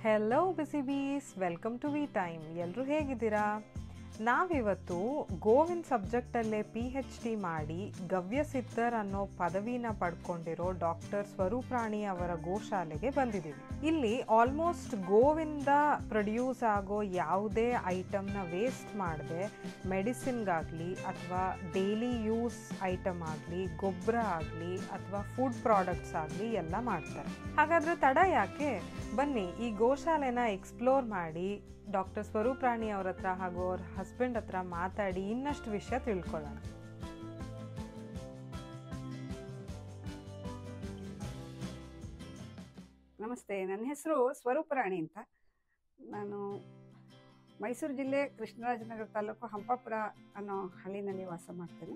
Hello busy bees welcome to V time ಎಲ್ಲರೂ ಹೇಗಿದ್ದೀರಾ ನಾವಿವತ್ತು ಗೋವಿನ್ ಸಬ್ಜೆಕ್ಟಲ್ಲೇ ಪಿ ಹೆಚ್ ಡಿ ಮಾಡಿ ಗವ್ಯ ಸಿದ್ಧರ್ ಅನ್ನೋ ಪದವಿನ ಪಡ್ಕೊಂಡಿರೋ ಡಾಕ್ಟರ್ ಸ್ವರೂಪ್ರಾಣಿ ಅವರ ಗೋಶಾಲೆಗೆ ಬಂದಿದ್ದೀವಿ ಇಲ್ಲಿ ಆಲ್ಮೋಸ್ಟ್ ಗೋವಿಂದ ಪ್ರೊಡ್ಯೂಸ್ ಆಗೋ ಯಾವುದೇ ಐಟಮ್ನ ವೇಸ್ಟ್ ಮಾಡದೆ ಮೆಡಿಸಿನ್ಗಾಗಲಿ ಅಥವಾ ಡೈಲಿ ಯೂಸ್ ಐಟಮ್ ಆಗಲಿ ಗೊಬ್ಬರ ಆಗಲಿ ಅಥವಾ ಫುಡ್ ಪ್ರಾಡಕ್ಟ್ಸ್ ಆಗಲಿ ಎಲ್ಲ ಮಾಡ್ತಾರೆ ಹಾಗಾದರೆ ತಡ ಯಾಕೆ ಬನ್ನಿ ಈ ಗೋಶಾಲೆನ ಎಕ್ಸ್ಪ್ಲೋರ್ ಮಾಡಿ ಡಾಕ್ಟರ್ ಸ್ವರೂಪ್ರಾಣಿ ಅವ್ರ ಹತ್ರ ಹಾಗೂ ಅವ್ರ ಹಸ್ಬೆಂಡ್ ಹತ್ರ ಮಾತಾಡಿ ಇನ್ನಷ್ಟು ವಿಷಯ ತಿಳ್ಕೊಳ್ಳೋಣ ನಮಸ್ತೆ ನನ್ನ ಹೆಸರು ಸ್ವರೂಪರಾಣಿ ಅಂತ ನಾನು ಮೈಸೂರು ಜಿಲ್ಲೆ ಕೃಷ್ಣರಾಜನಗರ ತಾಲೂಕು ಹಂಪಾಪುರ ಅನ್ನೋ ಹಳ್ಳಿನಲ್ಲಿ ವಾಸ ಮಾಡ್ತೇನೆ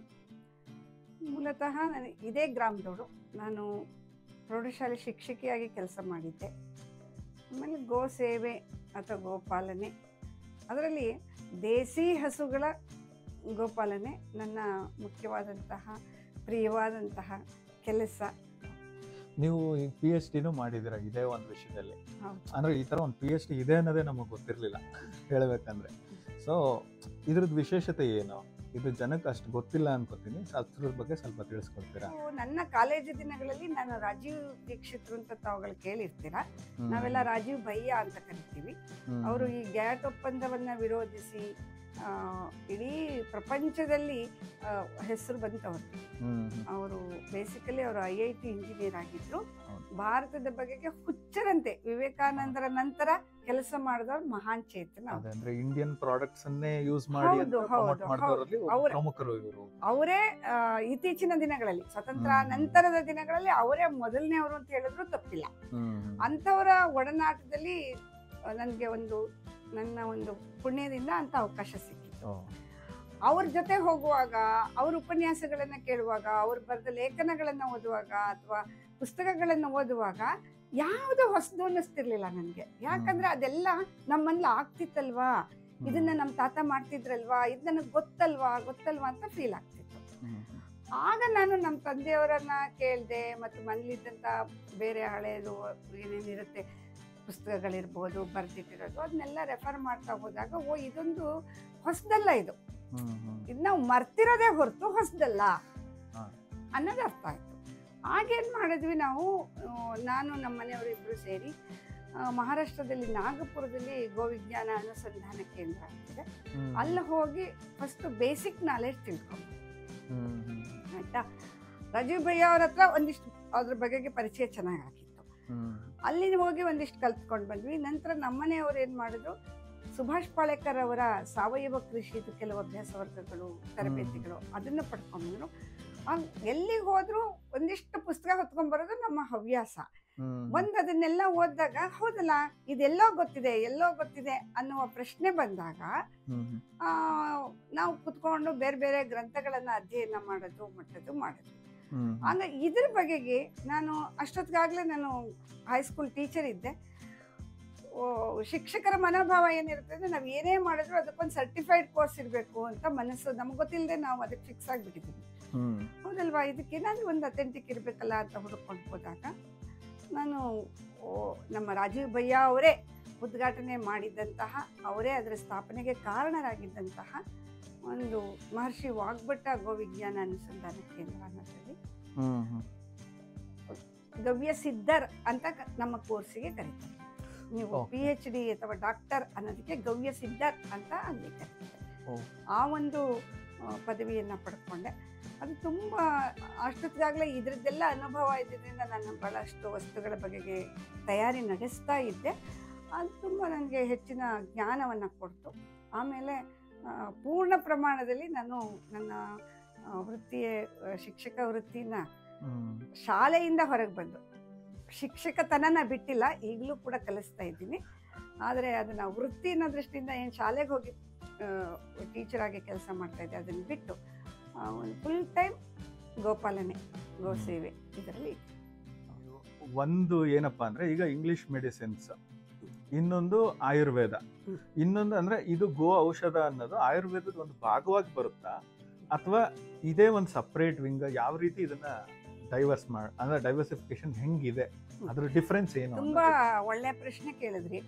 ಮೂಲತಃ ನಾನು ಇದೇ ಗ್ರಾಮದವಳು ನಾನು ಪ್ರೌಢಶಾಲೆ ಶಿಕ್ಷಕಿಯಾಗಿ ಕೆಲಸ ಮಾಡಿದ್ದೆ ಆಮೇಲೆ ಗೋ ಸೇವೆ ಅಥವಾ ಗೋಪಾಲನೆ ಅದರಲ್ಲಿ ದೇಸಿ ಹಸುಗಳ ಗೋಪಾಲನೆ ನನ್ನ ಮುಖ್ಯವಾದಂತಹ ಪ್ರಿಯವಾದಂತಹ ಕೆಲಸ ನೀವು ಪಿ ಎಚ್ ಡಿನೂ ಮಾಡಿದ್ದೀರಾ ಇದೇ ಒಂದು ವಿಷಯದಲ್ಲಿ ಹೌದು. ಅಂದ್ರೆ ಈ ತರ ಒಂದು ಪಿ ಎಚ್ ಡಿ ಇದೆ ಅನ್ನೋದೇ ನಮಗೆ ಗೊತ್ತಿರಲಿಲ್ಲ ಹೇಳ್ಬೇಕಂದ್ರೆ ಸೊ ಇದ್ರದ್ದು ವಿಶೇಷತೆ ಏನು ಇದು ಜನಕ್ಕೆ ಅಷ್ಟು ಗೊತ್ತಿಲ್ಲ ಅನ್ಕೋತೀನಿ ಸೊ ಅದ್ರ ಬಗ್ಗೆ ಸ್ವಲ್ಪ ತಿಳಿಸ್ಕೊಡ್ತೀರಾ ಸೊ, ನನ್ನ ಕಾಲೇಜು ದಿನಗಳಲ್ಲಿ ನಾನು ರಾಜೀವ್ ದೀಕ್ಷಿತ್ರು ಅಂತ ತಾವುಗಳು ಕೇಳಿರ್ತೀರಾ ಹ್ಮ್. ನಾವೆಲ್ಲ ರಾಜೀವ್ ಭಯ್ಯ ಅಂತ ಕರಿತೀವಿ ಹ್ಮ್. ಅವರು ಈ ಗ್ಯಾಟ್ ಒಪ್ಪಂದವನ್ನ ವಿರೋಧಿಸಿ ಆ, ಇಡೀ ಪ್ರಪಂಚದಲ್ಲಿ ಹೆಸರು ಬಂತವರು ಹ್ಮ್, ಹ್ಮ್. ಅವರು ಬೇಸಿಕಲಿ ಅವರು ಐ ಐ ಟಿ ಇಂಜಿನಿಯರ್ ಆಗಿದ್ರು ಹೌದು. ಭಾರತದ ಬಗೆಗೆ ಹುಚ್ಚರಂತೆ ವಿವೇಕಾನಂದರ ನಂತರ ಕೆಲಸ ಮಾಡಿದವ್ರು ಮಹಾನ್ ಚೇತನ ಅವ್ರು. ಅದೇ ಅಂದ್ರೆ ಇಂಡಿಯನ್ ಪ್ರಾಡಕ್ಟ್ಸ್ ಅನ್ನೇ ಯೂಸ್ ಮಾಡಿ ಹೌದು, ಅಂತ ಹೌದು, ಪ್ರಮೋಟ್ ಮಾಡಿದವರಲ್ಲಿ ಒಬ್ಬ ಅವ್ರೇ. ಪ್ರಮುಖರು ಇವರು ಅವರೇ ಆ, ಇತ್ತೀಚಿನ ದಿನಗಳಲ್ಲಿ ಸ್ವತಂತ್ರ ಹ್ಮ್. ನಂತರದ ದಿನಗಳಲ್ಲಿ ಅವರೇ ಮೊದಲನೇ ಅವರು ಅಂತ ಹೇಳಿದ್ರು ತಪ್ಪಿಲ್ಲ ಅಂಥವರ ಒಡನಾಟದಲ್ಲಿ ನನಗೆ ಒಂದು ನನ್ನ ಒಂದು ಪುಣ್ಯದಿಂದ ಅಂತ ಅವಕಾಶ ಸಿಕ್ಕಿತು ಅವ್ರ ಜೊತೆ ಹೋಗುವಾಗ ಅವ್ರ ಉಪನ್ಯಾಸಗಳನ್ನ ಕೇಳುವಾಗ ಅವ್ರು ಬರೆದ ಲೇಖನಗಳನ್ನ ಓದುವಾಗ ಅಥವಾ ಪುಸ್ತಕಗಳನ್ನ ಓದುವಾಗ ಯಾವುದು ಹೊಸದು ಅನ್ನಿಸ್ತಿರ್ಲಿಲ್ಲ ನನಗೆ ಯಾಕಂದ್ರೆ ಅದೆಲ್ಲ ನಮ್ಮಲ್ಲಿ ಆಗ್ತಿತ್ತಲ್ವಾ ಇದನ್ನ ನಮ್ಮ ತಾತ ಮಾಡ್ತಿದ್ರಲ್ವಾ ಇದು ನನಗೆ ಗೊತ್ತಲ್ವಾ ಗೊತ್ತಲ್ವಾ ಅಂತ ಫೀಲ್ ಆಗ್ತಿತ್ತು ಆಗ ನಾನು ನಮ್ಮ ತಂದೆಯವರನ್ನ ಕೇಳಿದೆ ಮತ್ತು ಮನೇಲಿದ್ದಂಥ ಬೇರೆ ಹಳೆಯದು ಏನೇನಿರುತ್ತೆ ಪುಸ್ತಕಗಳಿರ್ಬೋದು ಬರೆದಿಟ್ಟಿರೋದು ಅದನ್ನೆಲ್ಲ ರೆಫರ್ ಮಾಡ್ತಾ ಹೋದಾಗ ಓ ಇದೊಂದು ಹೊಸದಲ್ಲ ಇದು ಇದು ನಾವು ಮರ್ತಿರೋದೇ ಹೊರತು ಹೊಸದಲ್ಲ ಹಾ. ಅನ್ನೋದು ಅರ್ಥ ಆಯ್ತು ಆಗೇನ್ ಮಾಡಿದ್ವಿ ನಾವು ಆ, ನಾನು ನಮ್ಮ ಮನೆಯವರು ಇಬ್ರು ಸೇರಿ ಆ, ಮಹಾರಾಷ್ಟ್ರದಲ್ಲಿ ನಾಗಪುರದಲ್ಲಿ ಗೋವಿಜ್ಞಾನ ಅನುಸಂಧಾನ ಕೇಂದ್ರ ಅಂತಿದೆ ಅಲ್ಲಿ ಹೋಗಿ ಫಸ್ಟ್ ಬೇಸಿಕ್ ನಾಲೆಡ್ಜ್ ತಿಳ್ಕೊಂಡು ಆಯ್ತಾ ರಾಜೀವ್ ಭಯ್ಯ ಅವ್ರ ಹತ್ರ ಒಂದಿಷ್ಟು ಅದ್ರ ಬಗೆಗೆ ಪರಿಚಯ ಚೆನ್ನಾಗಿ ಆಗಿತ್ತು ಅಲ್ಲಿ ಹೋಗಿ ಒಂದಿಷ್ಟು ಕಲ್ತ್ಕೊಂಡು ಬಂದ್ವಿ ನಂತರ ನಮ್ಮನೆಯವ್ರು ಏನು ಮಾಡಿದ್ರು ಸುಭಾಷ್ ಪಾಳೇಕರ್ ಅವರ ಸಾವಯವ ಕೃಷಿದು ಕೆಲವು ಅಭ್ಯಾಸ ವರ್ಗಗಳು ತರಬೇತಿಗಳು ಅದನ್ನು ಪಡ್ಕೊಂಡ್ಬಂದ್ರು ಆಗ್ ಎಲ್ಲಿಗೆ ಹೋದ್ರು ಒಂದಿಷ್ಟು ಪುಸ್ತಕ ಹೊತ್ಕೊಂಡ್ ಬರೋದು ನಮ್ಮ ಹವ್ಯಾಸ ಒಂದ್ ಅದನ್ನೆಲ್ಲ ಓದಿದಾಗ ಹೌದಲ್ಲ ಇದೆಲ್ಲೋ ಗೊತ್ತಿದೆ ಎಲ್ಲೋ ಗೊತ್ತಿದೆ ಅನ್ನುವ ಪ್ರಶ್ನೆ ಬಂದಾಗ ಆ, ನಾವು ಕುತ್ಕೊಂಡು ಬೇರೆ ಬೇರೆ ಗ್ರಂಥಗಳನ್ನ ಅಧ್ಯಯನ ಮಾಡೋದು ಮಟ್ಟದ್ದು ಮಾಡೋದು ಆಗ ಇದ್ರ ಬಗೆಗೆ ನಾನು ಅಷ್ಟೊತ್ತಿಗಾಗಲೇ ನಾನು ಹೈಸ್ಕೂಲ್ ಟೀಚರ್ ಇದ್ದೆ ಓ, ಶಿಕ್ಷಕರ ಮನೋಭಾವ ಏನಿರುತ್ತೆ ಅಂದ್ರೆ ನಾವು ಏನೇ ಮಾಡಿದ್ರು ಅದಕ್ಕೊಂದು ಸರ್ಟಿಫೈಡ್ ಕೋರ್ಸ್ ಇರಬೇಕು ಅಂತ ಮನಸ್ಸು ನಮ್ಗೆ ಗೊತ್ತಿಲ್ಲದೆ ನಾವು ಅದಕ್ಕೆ ಫಿಕ್ಸ್ ಆಗಿಬಿಟ್ಟಿದ್ದೀವಿ ಹೌದಲ್ವಾ ಇದಕ್ಕೆ ಏನಾದರೂ ಒಂದು ಅಥೆಂಟಿಕ್ ಇರಬೇಕಲ್ಲ ಅಂತ ಹುಡುಕೊಂಡು ಹೋದಾಗ ನಾನು ಓ, ನಮ್ಮ ರಾಜೀವ್ ಭಯ್ಯ ಅವರೇ ಉದ್ಘಾಟನೆ ಮಾಡಿದ್ದಂತಹ ಅವರೇ ಅದರ ಸ್ಥಾಪನೆಗೆ ಕಾರಣರಾಗಿದ್ದಂತಹ ಒಂದು ಮಹರ್ಷಿ ವಾಗ್ಭಟ ಗೋವಿಜ್ಞಾನ ಅನುಸಂಧಾನ ಕೇಂದ್ರ ಅನ್ನೋದ್ರಲ್ಲಿ ಗವ್ಯ ಸಿದ್ಧರ್ ಅಂತ ಕ- ನಮ್ಮ ಕೋರ್ಸಿಗೆ ಕರೀತಾರೆ ನೀವು Okay. ಪಿ ಎಚ್ ಡಿ ಅಥವಾ ಡಾಕ್ಟರ್ ಅನ್ನೋದಕ್ಕೆ ಗವ್ಯ ಸಿದ್ಧರ್ ಅಂತ ಅಲ್ಲಿ ಕರೀತಾರೆ ಓ. ಆ ಒಂದು ಆ, ಪದವಿಯನ್ನ ಪಡ್ಕೊಂಡೆ ಅದು ತುಂಬ ಅಷ್ಟೊತ್ತಿಗಾಗಲೇ ಇದ್ರದ್ದೆಲ್ಲ ಅನುಭವ ಇದ್ದಿದ್ದರಿಂದ ನಾನು ಬಹಳಷ್ಟು ವಸ್ತುಗಳ ಬಗೆಗೆ ತಯಾರಿ ನಡೆಸ್ತಾ ಇದ್ದೆ ಅದು ತುಂಬ ನನಗೆ ಹೆಚ್ಚಿನ ಜ್ಞಾನವನ್ನು ಕೊಡ್ತು ಆಮೇಲೆ ಆ, ಪೂರ್ಣ ಪ್ರಮಾಣದಲ್ಲಿ ನಾನು ನನ್ನ ಆ, ವೃತ್ತಿಯ ಆ, ಶಿಕ್ಷಕ ವೃತ್ತಿನ ಶಾಲೆಯಿಂದ ಹೊರಗೆ ಬಂದು ಶಿಕ್ಷಕತನನ ಬಿಟ್ಟಿಲ್ಲ ಈಗಲೂ ಕೂಡ ಕಲಿಸ್ತಾ ಇದ್ದೀನಿ ಆದರೆ ಅದನ್ನು ವೃತ್ತಿ ಅನ್ನೋ ದೃಷ್ಟಿಯಿಂದ ಏನು ಶಾಲೆಗೆ ಹೋಗಿ ಟೀಚರ್ ಆಗಿ ಕೆಲಸ ಮಾಡ್ತಾ ಇದ್ದೆ ಅದನ್ನು ಬಿಟ್ಟು ಆ, ಒಂದು ಫುಲ್ ಟೈಮ್ ಗೋಪಾಲನೆ ಗೋ ಸೇವೆ ಇದರಲ್ಲಿ ಒಂದು ಏನಪ್ಪಾ ಅಂದ್ರೆ ಈಗ ಇಂಗ್ಲಿಷ್ ಮೆಡಿಸಿನ್ಸ್ ಇನ್ನೊಂದು ಆಯುರ್ವೇದ ಹ್ಮ್. ಇನ್ನೊಂದು ಅಂದ್ರೆ ಇದು ಗೋ ಔಷಧ ಅನ್ನೋದು ಆಯುರ್ವೇದದ ಒಂದು ಭಾಗವಾಗಿ ಬರುತ್ತಾ ಅಥವಾ ಇದೇ ಒಂದು ಸಪ್ರೇಟ್ ವಿಂಗ್ ಯಾವ ರೀತಿ ಇದನ್ನ ಡೈವರ್ಸ್ ಮಾಡ ಅಂದ್ರೆ ಡೈವರ್ಸಿಫಿಕೇಶನ್ ಹೆಂಗಿದೆ ಅದ್ರ ಡಿಫ್ರೆನ್ಸ್ ಏನು ತುಂಬಾ ಒಳ್ಳೆ ಪ್ರಶ್ನೆ ಕೇಳಿದ್ರಿ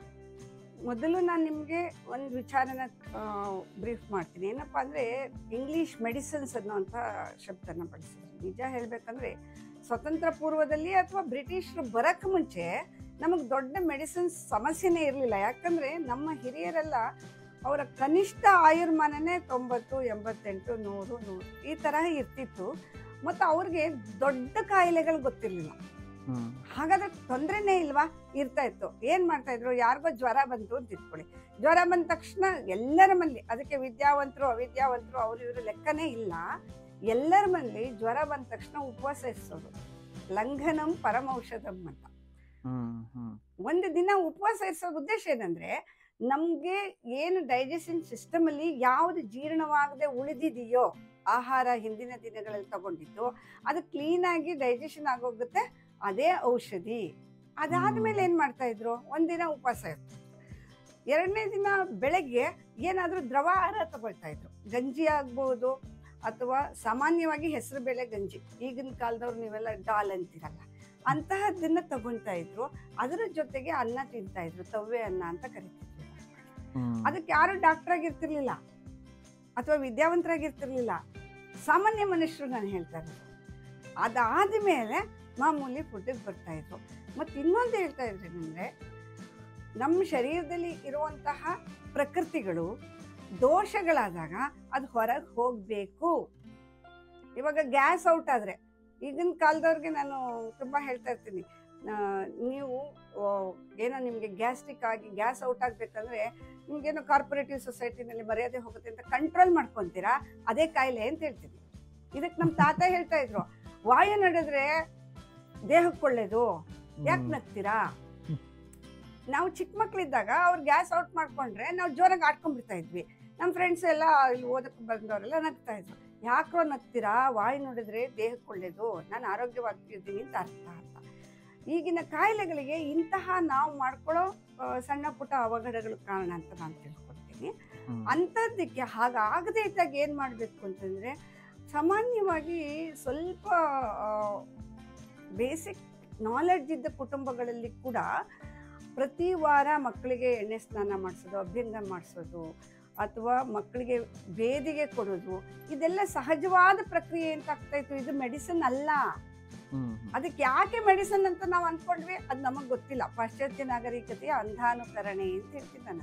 ಮೊದಲು ನಾನು ನಿಮಗೆ ಒಂದು ವಿಚಾರನ ಬ್ರೀಫ್ ಮಾಡ್ತೀನಿ ಏನಪ್ಪಾ ಅಂದ್ರೆ ಇಂಗ್ಲಿಷ್ ಮೆಡಿಸಿನ್ಸ್ ಅನ್ನೋಂಥ ಶಬ್ದನ ಬಳಸಿದ್ರು ನಿಜ ಹೇಳ್ಬೇಕಂದ್ರೆ ಸ್ವತಂತ್ರ ಪೂರ್ವದಲ್ಲಿ ಅಥವಾ ಬ್ರಿಟಿಷರು ಬರಕ್ ಮುಂಚೆ ನಮಗೆ ದೊಡ್ಡ ಮೆಡಿಸಿನ್ಸ್ ಸಮಸ್ಯೆನೇ ಇರಲಿಲ್ಲ ಯಾಕಂದ್ರೆ ನಮ್ಮ ಹಿರಿಯರೆಲ್ಲ ಅವರ ಕನಿಷ್ಠ ಆಯುರ್ಮಾನನೇ ತೊಂಬತ್ತು ಎಂಬತ್ತೆಂಟು ನೂರು ನೂರು ಈ ತರಹ ಇರ್ತಿತ್ತು ಮತ್ತು ಅವ್ರಿಗೆ ದೊಡ್ಡ ಕಾಯಿಲೆಗಳು ಗೊತ್ತಿರಲಿಲ್ಲ ಹ್ಮ್ ಹಾಗಾದ್ರೆ ತೊಂದರೆನೇ ಇಲ್ವಾ ಇರ್ತಾ ಇತ್ತು ಏನ್ ಮಾಡ್ತಾ ಇದ್ರು ಯಾರಿಗೋ ಜ್ವರ ಬಂತು ಅಂತ ಇಟ್ಕೊಳ್ಳಿ ಜ್ವರ ಬಂದ ತಕ್ಷಣ ಎಲ್ಲರ ಮಂದಿ ಅದಕ್ಕೆ ವಿದ್ಯಾವಂತರು ಅವಿದ್ಯಾವಂತರು ಅವ್ರು ಇವರು ಲೆಕ್ಕನೇ ಇಲ್ಲ ಎಲ್ಲರ ಮಂದಿ ಜ್ವರ ಬಂದ ತಕ್ಷಣ ಉಪವಾಸ ಇರಿಸೋದು ಲಂಘನಂ ಪರಮೌಷಧಂ ಅಂತ ಹ್ಮ್ ಹ್ಮ್ ಒಂದು ದಿನ ಉಪವಾಸ ಇರಿಸೋ ಉದ್ದೇಶ ಏನಂದ್ರೆ ನಮ್ಗೆ ಏನು ಡೈಜೆಷನ್ ಸಿಸ್ಟಮ್ ಅಲ್ಲಿ ಯಾವ್ದು ಜೀರ್ಣವಾಗದೆ ಉಳಿದಿದೆಯೋ ಆಹಾರ ಹಿಂದಿನ ದಿನಗಳಲ್ಲಿ ತಗೊಂಡಿದ್ದು ಅದು ಕ್ಲೀನ್ ಆಗಿ ಡೈಜೆಷನ್ ಆಗೋಗುತ್ತೆ ಅದೇ ಔಷಧಿ ಅದಾದ್ಮೇಲೆ ಏನ್ ಮಾಡ್ತಾ ಇದ್ರು ಒಂದಿನ ಉಪವಾಸ ಇರ್ತಿದ್ರು ಎರಡನೇ ದಿನ ಬೆಳಗ್ಗೆ ಏನಾದ್ರೂ ದ್ರವ ಆಹಾರ ತಗೊಳ್ತಾ ಇದ್ರು ಗಂಜಿ ಆಗ್ಬೋದು ಅಥವಾ ಸಾಮಾನ್ಯವಾಗಿ ಹೆಸರು ಬೇಳೆ ಗಂಜಿ ಈಗಿನ ಕಾಲದವ್ರು ನೀವೆಲ್ಲ ಡಾಲ್ ಅಂತೀರಲ್ಲ ಅಂತಹದ್ದನ್ನ ತಗೊಂತಾ ಇದ್ರು ಅದರ ಜೊತೆಗೆ ಅನ್ನ ತಿಂತಾ ಇದ್ರು ತವ್ವೆ ಅನ್ನ ಅಂತ ಕರಿತಿದ್ರು ಹ್ಮ್ ಅದಕ್ಕೆ ಯಾರು ಡಾಕ್ಟರ್ ಆಗಿರ್ತಿರ್ಲಿಲ್ಲ ಅಥವಾ ವಿದ್ಯಾವಂತರಾಗಿರ್ತಿರ್ಲಿಲ್ಲ ಸಾಮಾನ್ಯ ಮನುಷ್ಯರು ನಾನು ಹೇಳ್ತಾ ಇರೋದು ಅದಾದ ಮೇಲೆ ಮಾಮೂಲಿ ಫುಡ್ಡಿಗೆ ಬರ್ತಾ ಇದ್ರು ಮತ್ತು ಇನ್ನೊಂದು ಹೇಳ್ತಾ ಇದ್ರಿ ಅಂದರೆ ನಮ್ಮ ಶರೀರದಲ್ಲಿ ಇರುವಂತಹ ಪ್ರಕೃತಿಗಳು ದೋಷಗಳಾದಾಗ ಅದು ಹೊರಗೆ ಹೋಗಬೇಕು ಇವಾಗ ಗ್ಯಾಸ್ ಔಟ್ ಆದರೆ ಈಗಿನ ಕಾಲದವ್ರಿಗೆ ನಾನು ತುಂಬ ಹೇಳ್ತಾ ಇರ್ತೀನಿ ಆ, ನೀವು ಆ, ಏನೋ ನಿಮಗೆ ಗ್ಯಾಸ್ಟ್ರಿಕ್ ಆಗಿ ಗ್ಯಾಸ್ ಔಟ್ ಆಗಬೇಕಂದ್ರೆ ನಿಮ್ಗೇನೋ ಕಾರ್ಪೊರೇಟಿವ್ ಸೊಸೈಟಿನಲ್ಲಿ ಮರ್ಯಾದೆ ಹೋಗುತ್ತೆ ಅಂತ ಕಂಟ್ರೋಲ್ ಮಾಡ್ಕೊಂತೀರಾ ಅದೇ ಕಾಯಿಲೆ ಅಂತ ಹೇಳ್ತೀನಿ ಇದಕ್ಕೆ ನಮ್ಮ ತಾತ ಹೇಳ್ತಾ ಇದ್ರು ವಾಯು ನಡೆದ್ರೆ ದೇಹಕ್ಕೆ ಒಳ್ಳೇದು ಯಾಕೆ ಹ್ಮ್. ನಗ್ತೀರಾ ಹ್ಮ್. ನಾವು ಚಿಕ್ಕ ಮಕ್ಳಿದ್ದಾಗ ಅವ್ರು ಗ್ಯಾಸ್ ಔಟ್ ಮಾಡ್ಕೊಂಡ್ರೆ ನಾವು ಜೋರಾಗಿ ಆಡ್ಕೊಂಡ್ಬಿಡ್ತಾ ಇದ್ವಿ ನಮ್ಮ ಫ್ರೆಂಡ್ಸ್ ಎಲ್ಲ ಇಲ್ಲಿ ಓದಕ್ಕೆ ಬಂದವರೆಲ್ಲ ನಗ್ತಾ ಇದ್ರು ಯಾಕೋ ನಗ್ತೀರಾ ವಾಯು ನೋಡಿದ್ರೆ ದೇಹಕ್ಕೆ ಒಳ್ಳೇದು ನಾನು ಆರೋಗ್ಯವಾಗಿದ್ದೀನಿ ಅಂತ ಅರ್ಥ ಅಂತ ಈಗಿನ ಕಾಯಿಲೆಗಳಿಗೆ ಇಂತಹ ನಾವು ಮಾಡ್ಕೊಳ್ಳೋ ಆ, ಸಣ್ಣ ಪುಟ್ಟ ಅವಘಡಗಳು ಕಾರಣ ಅಂತ ನಾನು ತಿಳ್ಕೊಳ್ತೀನಿ ಹ್ಮ್. ಅಂಥದ್ದಕ್ಕೆ ಹಾಗಾಗದೇ ಇದ್ದಾಗ ಏನು ಮಾಡಬೇಕು ಅಂತಂದರೆ ಸಾಮಾನ್ಯವಾಗಿ ಸ್ವಲ್ಪ ಬೇಸಿಕ್ ನಾಲೆಡ್ಜ್ ಇದ್ದ ಕುಟುಂಬಗಳಲ್ಲಿ ಕೂಡ ಪ್ರತಿ ವಾರ ಮಕ್ಕಳಿಗೆ ಎಣ್ಣೆ ಸ್ನಾನ ಮಾಡಿಸೋದು ಅಭ್ಯಂಗ ಮಾಡಿಸೋದು ಅಥವಾ ಮಕ್ಕಳಿಗೆ ಬೇದಿಗೆ ಕೊಡೋದು ಇದೆಲ್ಲ ಸಹಜವಾದ ಪ್ರಕ್ರಿಯೆ ಅಂತ ಆಗ್ತಾ ಇತ್ತು ಇದು ಮೆಡಿಸಿನ್ ಅಲ್ಲ ಹ್ಮ್ ಹ್ಮ್. ಅದಕ್ಕೆ ಯಾಕೆ ಮೆಡಿಸಿನ್ ಅಂತ ನಾವು ಅನ್ಕೊಂಡ್ವಿ ಅದು ನಮಗೆ ಗೊತ್ತಿಲ್ಲ ಪಾಶ್ಚಾತ್ಯ ನಾಗರಿಕತೆಯ ಅಂಧಾನುಕರಣೆ ಅಂತ ಹೇಳ್ತೀನಿ ನಾನು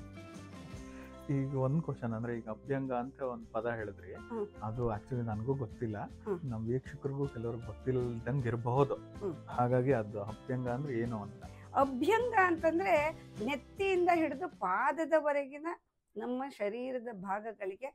ಈಗ ಒಂದ್ ಕ್ವಶನ್ ಅಂದ್ರೆ ಈಗ ಅಭ್ಯಂಗ ಅಂತ ಒಂದ್ ಪದ ಹೇಳಿದ್ರಿ ಹ್ಮ್. ಅದು ಆಕ್ಚುಲಿ ನನಗೂ ಗೊತ್ತಿಲ್ಲ ಹ್ಮ್. ನಮ್ ವೀಕ್ಷಕರಿಗೂ ಕೆಲವ್ರಿಗೆ ಗೊತ್ತಿಲ್ಲದಂಗೆ ಇರಬಹುದು ಹ್ಮ್. ಹಾಗಾಗಿ ಅದು ಅಭ್ಯಂಗ ಅಂದ್ರೆ ಏನು ಅಂತ ಅಭ್ಯಂಗ ಅಂತಂದ್ರೆ ನೆತ್ತಿಯಿಂದ ಹಿಡಿದು ಪಾದದವರೆಗಿನ ನಮ್ಮ ಶರೀರದ ಭಾಗಗಳಿಗೆ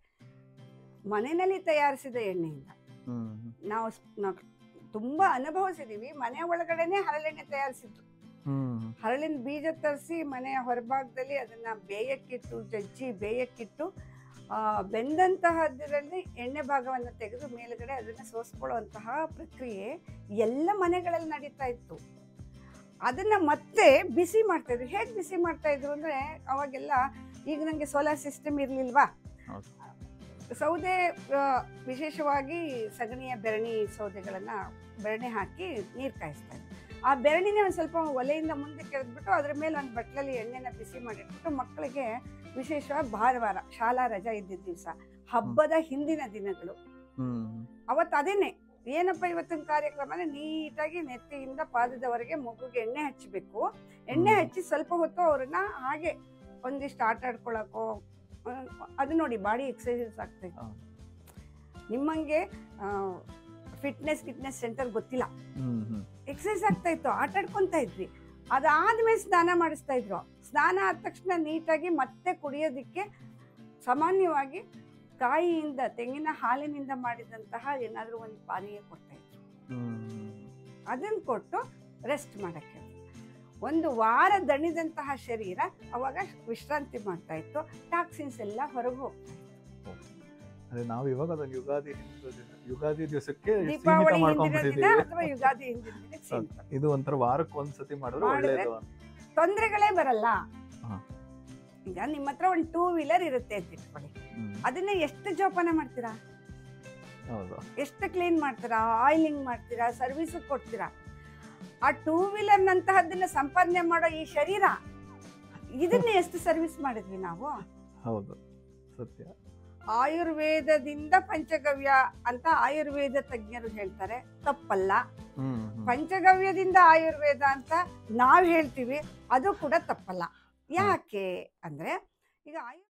ಮನೆಯಲ್ಲಿ ತಯಾರಿಸಿದ ಎಣ್ಣೆಯಿಂದ ಹ್ಮ್ ನಾವು ಸ್- ನಾವು ತುಂಬಾ ಅನುಭವಿಸಿದೀವಿ ಮನೆ ಒಳಗಡೆನೆ ಹರಳೆಣ್ಣೆ ತಯಾರಿಸಿದ್ರು ಹ್ಮ್ ಹರಳಿನ ಬೀಜ ತರಿಸಿ ಮನೆಯ ಹೊರಭಾಗದಲ್ಲಿ ಅದನ್ನ ಬೇಯಕ್ಕಿಟ್ಟು ಜಜ್ಜಿ ಬೇಯಕ್ಕಿಟ್ಟು ಆ, ಬೆಂದಂತಹದ್ರಲ್ಲಿ ಎಣ್ಣೆ ಭಾಗವನ್ನು ತೆಗೆದು ಮೇಲುಗಡೆ ಅದನ್ನು ಸೋಸ್ಕೊಳ್ಳುವಂತಹ ಪ್ರಕ್ರಿಯೆ ಎಲ್ಲ ಮನೆಗಳಲ್ಲಿ ನಡೀತಾ ಇತ್ತು ಅದನ್ನ ಮತ್ತೆ ಬಿಸಿ ಮಾಡ್ತಾ ಇದ್ರು ಹೇಗೆ ಬಿಸಿ ಮಾಡ್ತಾ ಇದ್ರು ಅಂದ್ರೆ ಅವಾಗೆಲ್ಲ ಈಗ ನಂಗೆ ಸೋಲಾರ್ ಸಿಸ್ಟಮ್ ಇರ್ಲಿಲ್ವಾ ಹೌದು. ಸೌದೆ ಆ, ವಿಶೇಷವಾಗಿ ಸಗಣಿಯ ಬೆರಣಿ ಸೌದೆಗಳನ್ನ ಬೆರಣೆ ಹಾಕಿ ನೀರು ಕಾಯಿಸ್ತಾ ಇದ್ರು ಆ ಬೆರಣಿನೇ ಒಂದು ಸ್ವಲ್ಪ ಒಲೆಯಿಂದ ಮುಂದೆ ಕೆರೆದ್ಬಿಟ್ಟು ಅದ್ರ ಮೇಲೆ ಒಂದು ಬಟ್ಲಲ್ಲಿ ಎಣ್ಣೆನ ಬಿಸಿ ಮಾಡಿಟ್ಬಿಟ್ಟು ಮಕ್ಕಳಿಗೆ ವಿಶೇಷವಾಗಿ ಭಾನುವಾರ ಶಾಲಾ ರಜಾ ಇದ್ದಿದ್ದ ದಿವಸ ಹಬ್ಬದ ಹಿಂದಿನ ದಿನಗಳು ಹ್ಮ್ ಅವತ್ತು ಅದೇನೆ ಏನಪ್ಪ ಇವತ್ತಿನ ಕಾರ್ಯಕ್ರಮ ಅಂದ್ರೆ ನೀಟಾಗಿ ನೆತ್ತಿಯಿಂದ ಪಾದದವರೆಗೆ ಮಗುಗೆ ಎಣ್ಣೆ ಹಚ್ಚಬೇಕು ಎಣ್ಣೆ ಹ್ಮ್. ಹಚ್ಚಿ ಸ್ವಲ್ಪ ಹೊತ್ತು ಅವ್ರನ್ನ ಹಾಗೆ ಒಂದಿಷ್ಟು ಆಟ ಆಡ್ಕೊಳಕೋ ಆ, ಅದು ನೋಡಿ ಬಾಡಿ ಎಕ್ಸಸೈಸಸ್ ಆಗ್ತೈತೆ ಹೌದು. ನಿಮ್ಮಂಗೆ ಫಿಟ್ನೆಸ್ ಫಿಟ್ನೆಸ್ ಸೆಂಟರ್ ಗೊತ್ತಿಲ್ಲ ಹ್ಮ್ ಹ್ಮ್ ಎಕ್ಸಸೈಸ್ ಆಗ್ತಾ ಇತ್ತು ಆಟ ಆಡ್ಕೊಂತ ಇದ್ವಿ ಅದಾದ್ಮೇಲೆ ಸ್ನಾನ ಮಾಡಿಸ್ತಾ ಇದ್ರು ಸ್ನಾನ ಆದ ತಕ್ಷಣ ನೀಟಾಗಿ ಮತ್ತೆ ಕುಡಿಯೋದಿಕ್ಕೆ ಸಾಮಾನ್ಯವಾಗಿ ಕಾಯಿಯಿಂದ ತೆಂಗಿನ ಹಾಲಿನಿಂದ ಮಾಡಿದಂತಹ ಏನಾದರೂ ಒಂದು ಪಾನೀಯ ಕೊಡ್ತಾ ಇದ್ರು ಹ್ಮ್ ಅದನ್ನು ಕೊಟ್ಟು ರೆಸ್ಟ್ ಮಾಡಕ್ಕೆ ಒಂದು ವಾರ ದಣಿದಂತಹ ಶರೀರ ಅವಾಗ ವಿಶ್ರಾಂತಿ ಮಾಡ್ತಾ ಇತ್ತು ಟಾಕ್ಸಿನ್ಸ್ ಎಲ್ಲ ಹೊರಗೆ ಹೋಗ್ತಾ ಇತ್ತು ಅದೇ ನಾವು ಇವಾಗ ಅದನ್ನ ಯುಗಾದಿ ಹಿಂದಿನ ದಿನ- ಯುಗಾದಿ ದಿವಸಕ್ಕೆ ಸೀಮಿತ ದೀಪಾವಳಿ ಹಿಂದಿನ ದಿನ ಮಾಡ್ಕೊಂಡ್ಬಿಟ್ಟಿದೀವಿ ಅಥವಾ ಯುಗಾದಿ ಹಿಂದಿನ ದಿನ ಸೀಮಿತ. ಇದು ಒಂಥರ ವಾರಕ್ಕೆ ಒಂದ್ಸತಿ ಮಾಡಿದ್ರೆ ಮಾಡಿದ್ರೆ ಒಳ್ಳೇದು ಅಂತ ತೊಂದರೆಗಳೇ ಬರಲ್ಲ ಹಾ. ಈಗ ನಿಮ್ಮ ಹತ್ರ ಒಂದು ಟೂ ವೀಲರ್ ಇರುತ್ತೆ ಅಂತ ಇಟ್ಕೊಳ್ಳಿ ಹ್ಮ್. ಅದನ್ನ ಎಷ್ಟು ಜೋಪಾನ ಮಾಡ್ತೀರಾ ಹೌದು ಎಷ್ಟು ಕ್ಲೀನ್ ಮಾಡ್ತೀರಾ ಆಯಿಲಿಂಗ್ ಮಾಡ್ತೀರಾ ಸರ್ವಿಸ್ ಕೊಡ್ತೀರಾ ಆ ಟೂ ವೀಲರ್ ನಂತಹದ್ದನ್ನ ಸಂಪಾದನೆ ಮಾಡೋ ಈ ಶರೀರ ಇದನ್ನ ಎಷ್ಟು ಸರ್ವಿಸ್ ಮಾಡಿದ್ವಿ ನಾವು ಹೌದು ಸತ್ಯ ಆಯುರ್ವೇದದಿಂದ ಪಂಚಗವ್ಯ ಅಂತ ಆಯುರ್ವೇದ ತಜ್ಞರು ಹೇಳ್ತಾರೆ ತಪ್ಪಲ್ಲ ಹ್ಮ್ ಹ್ಮ್. ಪಂಚಗವ್ಯದಿಂದ ಆಯುರ್ವೇದ ಅಂತ ನಾವ್ ಹೇಳ್ತೀವಿ ಅದು ಕೂಡ ತಪ್ಪಲ್ಲ ಯಾಕೆ ಅಂದ್ರೆ ಈಗ ಆಯು